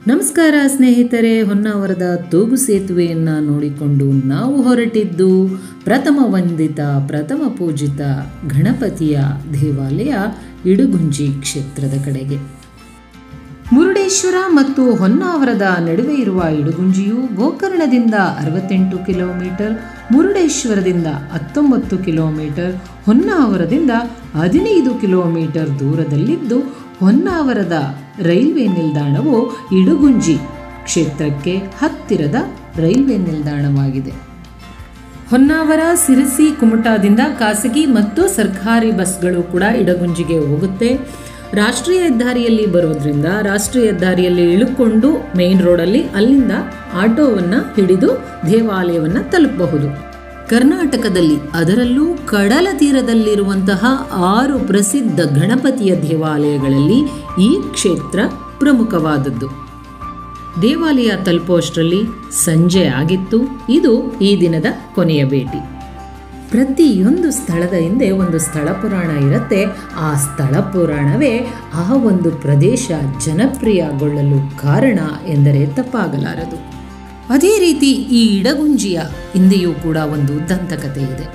ನಮಸ್ಕಾರ ಸ್ನೇಹಿತರೆ ಹೊನ್ನಾವರದ ತೂಗು ಸೇತುವೆಯನ್ನು ನೋಡಿಕೊಂಡು ನಾವು ಹೊರಟಿದ್ದು ಪ್ರಥಮ ವಂದಿತ ಪ್ರಥಮ ಪೂಜಿತ ಗಣಪತಿಯ ದೇವಾಲಯ ಇಡುಗುಂಜಿ ಕ್ಷೇತ್ರದ ಕಡೆಗೆ ಮುರುಡೇಶ್ವರ ಮತ್ತು ಹೊನ್ನಾವರದ ನಡುವೆ ಇರುವ ಇಡುಗುಂಜಿಯು ಗೋಕರ್ಣದಿಂದ ಅರವತ್ತೆಂಟು ಕಿಲೋಮೀಟರ್ ಮುರುಡೇಶ್ವರದಿಂದ ಹತ್ತೊಂಬತ್ತು ಕಿಲೋಮೀಟರ್ ಹೊನ್ನಾವರದಿಂದ ಹದಿನೈದು ಕಿಲೋಮೀಟರ್ ದೂರದಲ್ಲಿದ್ದು ಹೊನ್ನಾವರದ ರೈಲ್ವೆ ನಿಲ್ದಾಣವು ಇಡುಗುಂಜಿ ಕ್ಷೇತ್ರಕ್ಕೆ ಹತ್ತಿರದ ರೈಲ್ವೆ ನಿಲ್ದಾಣವಾಗಿದೆ ಹೊನ್ನಾವರ ಸಿರಸಿ ಕುಮಟಾದಿಂದ ಖಾಸಗಿ ಮತ್ತು ಸರ್ಕಾರಿ ಬಸ್ಗಳು ಕೂಡ ಇಡಗುಂಜಿಗೆ ಹೋಗುತ್ತೆ ರಾಷ್ಟ್ರೀಯ ಹೆದ್ದಾರಿಯಲ್ಲಿ ಬರೋದ್ರಿಂದ ರಾಷ್ಟ್ರೀಯ ಹೆದ್ದಾರಿಯಲ್ಲಿ ಇಳುಕೊಂಡು ಮೇನ್ ರೋಡಲ್ಲಿ ಅಲ್ಲಿಂದ ಆಟೋವನ್ನು ಹಿಡಿದು ದೇವಾಲಯವನ್ನು ತಲುಪಬಹುದು ಕರ್ನಾಟಕದಲ್ಲಿ ಅದರಲ್ಲೂ ಕಡಲ ತೀರದಲ್ಲಿರುವಂತಹ ಆರು ಪ್ರಸಿದ್ಧ ಗಣಪತಿಯ ದೇವಾಲಯಗಳಲ್ಲಿ ಈ ಕ್ಷೇತ್ರ ಪ್ರಮುಖವಾದದ್ದು ದೇವಾಲಯ ತಲುಪುವಷ್ಟರಲ್ಲಿ ಸಂಜೆ ಆಗಿತ್ತು ಇದು ಈ ದಿನದ ಕೊನೆಯ ಭೇಟಿ ಪ್ರತಿಯೊಂದು ಸ್ಥಳದ ಹಿಂದೆ ಒಂದು ಸ್ಥಳ ಪುರಾಣ ಇರುತ್ತೆ ಆ ಸ್ಥಳ ಪುರಾಣವೇ ಆ ಒಂದು ಪ್ರದೇಶ ಜನಪ್ರಿಯಗೊಳ್ಳಲು ಕಾರಣ ಎಂದರೆ ತಪ್ಪಾಗಲಾರದು ಅದೇ ರೀತಿ ಈ ಇಡಗುಂಜಿಯ ಹಿಂದೆಯೂ ಕೂಡ ಒಂದು ದಂತಕತೆ ಇದೆ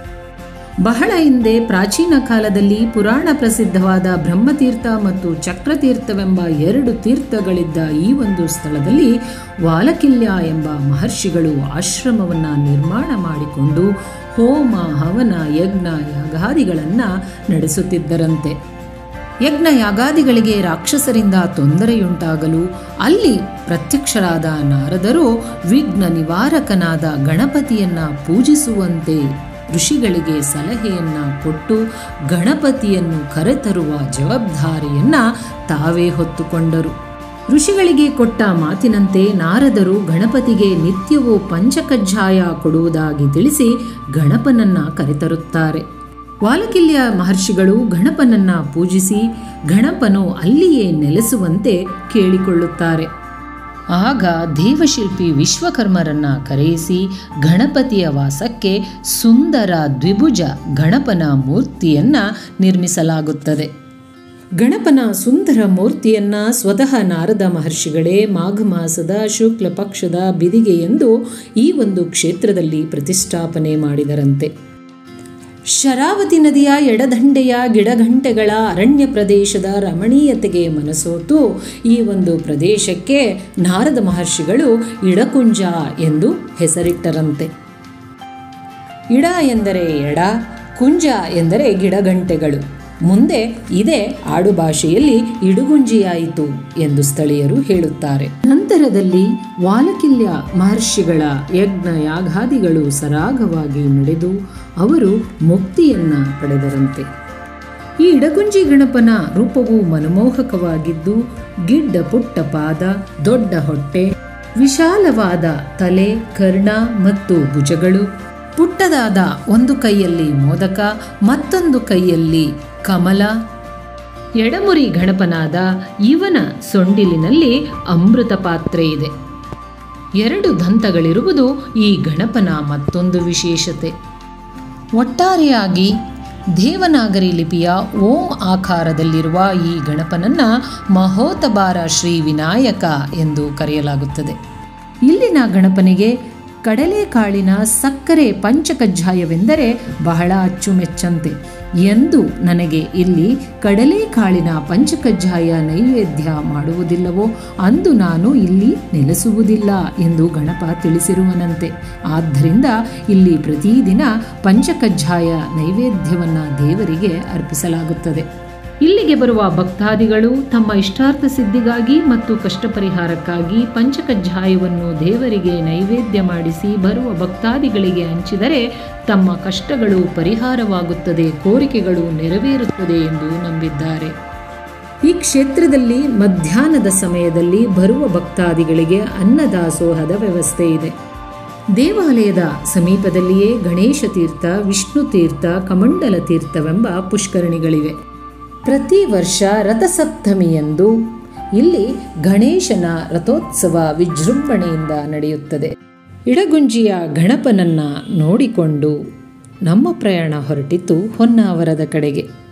ಬಹಳ ಹಿಂದೆ ಪ್ರಾಚೀನ ಕಾಲದಲ್ಲಿ ಪುರಾಣ ಪ್ರಸಿದ್ಧವಾದ ಬ್ರಹ್ಮತೀರ್ಥ ಮತ್ತು ಚಕ್ರತೀರ್ಥವೆಂಬ ಎರಡು ತೀರ್ಥಗಳಿದ್ದ ಈ ಒಂದು ಸ್ಥಳದಲ್ಲಿ ವಾಲಕಿಲ್ಯ ಎಂಬ ಮಹರ್ಷಿಗಳು ಆಶ್ರಮವನ್ನು ನಿರ್ಮಾಣ ಮಾಡಿಕೊಂಡು ಹೋಮ ಹವನ ಯಜ್ಞ ಯಾಗಾದಿಗಳನ್ನು ನಡೆಸುತ್ತಿದ್ದರಂತೆ ಯಜ್ಞ ಯಾಗಾದಿಗಳಿಗೆ ರಾಕ್ಷಸರಿಂದ ತೊಂದರೆಯುಂಟಾಗಲು ಅಲ್ಲಿ ಪ್ರತ್ಯಕ್ಷರಾದ ನಾರದರು ವಿಘ್ನ ನಿವಾರಕನಾದ ಗಣಪತಿಯನ್ನ ಪೂಜಿಸುವಂತೆ ಋಷಿಗಳಿಗೆ ಸಲಹೆಯನ್ನ ಕೊಟ್ಟು ಗಣಪತಿಯನ್ನು ಕರೆತರುವ ಜವಾಬ್ದಾರಿಯನ್ನ ತಾವೇ ಹೊತ್ತುಕೊಂಡರು ಋಷಿಗಳಿಗೆ ಕೊಟ್ಟ ಮಾತಿನಂತೆ ನಾರದರು ಗಣಪತಿಗೆ ನಿತ್ಯವೂ ಪಂಚಕಜ್ಜಾಯ ಕೊಡುವುದಾಗಿ ತಿಳಿಸಿ ಗಣಪನನ್ನ ಕರೆತರುತ್ತಾರೆ ವಾಲಕಿಲ್ಯ ಮಹರ್ಷಿಗಳು ಗಣಪನನ್ನ ಪೂಜಿಸಿ ಗಣಪನು ಅಲ್ಲಿಯೇ ನೆಲೆಸುವಂತೆ ಕೇಳಿಕೊಳ್ಳುತ್ತಾರೆ ಆಗ ದೇವಶಿಲ್ಪಿ ವಿಶ್ವಕರ್ಮರನ್ನ ಕರೆಯಿಸಿ ಗಣಪತಿಯ ವಾಸಕ್ಕೆ ಸುಂದರ ದ್ವಿಭುಜ ಗಣಪನ ಮೂರ್ತಿಯನ್ನ ನಿರ್ಮಿಸಲಾಗುತ್ತದೆ ಗಣಪನ ಸುಂದರ ಮೂರ್ತಿಯನ್ನ ಸ್ವತಃ ನಾರದ ಮಹರ್ಷಿಗಳೇ ಮಾಘ ಮಾಸದ ಶುಕ್ಲ ಪಕ್ಷದ ಬಿದಿಗೆಯೆಂದು ಈ ಒಂದು ಕ್ಷೇತ್ರದಲ್ಲಿ ಪ್ರತಿಷ್ಠಾಪನೆ ಮಾಡಿದರಂತೆ ಶರಾವತಿ ನದಿಯ ಎಡದಂಡೆಯ ಗಿಡಗಂಟೆಗಳ ಅರಣ್ಯ ಪ್ರದೇಶದ ರಮಣೀಯತೆಗೆ ಮನಸೋತು ಈ ಒಂದು ಪ್ರದೇಶಕ್ಕೆ ನಾರದ ಮಹರ್ಷಿಗಳು ಇಡಕುಂಜ ಎಂದು ಹೆಸರಿಟ್ಟರಂತೆ ಇಡ ಎಂದರೆ ಎಡ ಕುಂಜ ಎಂದರೆ ಗಿಡಗಂಟೆಗಳು ಮುಂದೆ ಇದೇ ಆಡುಭಾಷೆಯಲ್ಲಿ ಇಡುಗುಂಜಿಯಾಯಿತು ಎಂದು ಸ್ಥಳೀಯರು ಹೇಳುತ್ತಾರೆ ನಂತರದಲ್ಲಿ ವಾಲಕಿಲ್ಯ ಮಹರ್ಷಿಗಳ ಯಜ್ಞ ಯಾಗಾದಿಗಳು ಸರಾಗವಾಗಿ ನಡೆದು ಅವರು ಮುಕ್ತಿಯನ್ನ ಪಡೆದರಂತೆ ಈ ಇಡಗುಂಜಿ ಗಣಪನ ರೂಪವು ಮನಮೋಹಕವಾಗಿದ್ದು ಗಿಡ್ಡ ಪುಟ್ಟ ಪಾದ ದೊಡ್ಡ ಹೊಟ್ಟೆ ವಿಶಾಲವಾದ ತಲೆ ಕರ್ಣ ಮತ್ತು ಭುಜಗಳು ಪುಟ್ಟದಾದ ಒಂದು ಕೈಯಲ್ಲಿ ಮೋದಕ ಮತ್ತೊಂದು ಕೈಯಲ್ಲಿ ಕಮಲ ಎಡಮುರಿ ಗಣಪನಾದ ಇವನ ಸೊಂಡಿಲಿನಲ್ಲಿ ಅಮೃತ ಪಾತ್ರೆ ಇದೆ ಎರಡು ದಂತಗಳಿರುವುದು ಈ ಗಣಪನ ಮತ್ತೊಂದು ವಿಶೇಷತೆ ಒಟ್ಟಾರೆಯಾಗಿ ದೇವನಾಗರಿ ಲಿಪಿಯ ಓಂ ಆಕಾರದಲ್ಲಿರುವ ಈ ಗಣಪನನ್ನ ಮಹೋತಬಾರ ಶ್ರೀ ವಿನಾಯಕ ಎಂದು ಕರೆಯಲಾಗುತ್ತದೆ ಇಲ್ಲಿನ ಗಣಪನಿಗೆ ಕಡಲೆಕಾಳಿನ ಸಕ್ಕರೆ ಪಂಚಕಜ್ಜಾಯವೆಂದರೆ ಬಹಳ ಅಚ್ಚುಮೆಚ್ಚಂತೆ ಎಂದು ನನಗೆ ಇಲ್ಲಿ ಕಡಲೆಕಾಳಿನ ಪಂಚಕಜ್ಜಾಯ ನೈವೇದ್ಯ ಮಾಡುವುದಿಲ್ಲವೋ ಅಂದು ನಾನು ಇಲ್ಲಿ ನೆಲೆಸುವುದಿಲ್ಲ ಎಂದು ಗಣಪ ತಿಳಿಸಿರುವನಂತೆ ಆದ್ದರಿಂದ ಇಲ್ಲಿ ಪ್ರತಿದಿನ ಪಂಚಕಜ್ಜಾಯ ನೈವೇದ್ಯವನ್ನು ದೇವರಿಗೆ ಅರ್ಪಿಸಲಾಗುತ್ತದೆ ಇಲ್ಲಿಗೆ ಬರುವ ಭಕ್ತಾದಿಗಳು ತಮ್ಮ ಇಷ್ಟಾರ್ಥ ಸಿದ್ಧಿಗಾಗಿ ಮತ್ತು ಕಷ್ಟ ಪರಿಹಾರಕ್ಕಾಗಿ ಪಂಚಕಜ್ಜಾಯವನ್ನು ದೇವರಿಗೆ ನೈವೇದ್ಯ ಮಾಡಿಸಿ ಬರುವ ಭಕ್ತಾದಿಗಳಿಗೆ ಹಂಚಿದರೆ ತಮ್ಮ ಕಷ್ಟಗಳು ಪರಿಹಾರವಾಗುತ್ತದೆ ಕೋರಿಕೆಗಳು ನೆರವೇರುತ್ತದೆ ಎಂದು ನಂಬಿದ್ದಾರೆ ಈ ಕ್ಷೇತ್ರದಲ್ಲಿ ಮಧ್ಯಾಹ್ನದ ಸಮಯದಲ್ಲಿ ಬರುವ ಭಕ್ತಾದಿಗಳಿಗೆ ಅನ್ನದಾಸೋಹದ ವ್ಯವಸ್ಥೆ ಇದೆ ದೇವಾಲಯದ ಸಮೀಪದಲ್ಲಿಯೇ ಗಣೇಶ ತೀರ್ಥ ವಿಷ್ಣು ತೀರ್ಥ ಕಮಂಡಲ ತೀರ್ಥವೆಂಬ ಪುಷ್ಕರಣಿಗಳಿವೆ ಪ್ರತಿ ವರ್ಷ ರಥಸಪ್ತಮಿಯಂದು ಇಲ್ಲಿ ಗಣೇಶನ ರಥೋತ್ಸವ ವಿಜೃಂಭಣೆಯಿಂದ ನಡೆಯುತ್ತದೆ ಇಡಗುಂಜಿಯ ಗಣಪನನ್ನ ನೋಡಿಕೊಂಡು ನಮ್ಮ ಪ್ರಯಾಣ ಹೊರಟಿತು ಹೊನ್ನಾವರದ ಕಡೆಗೆ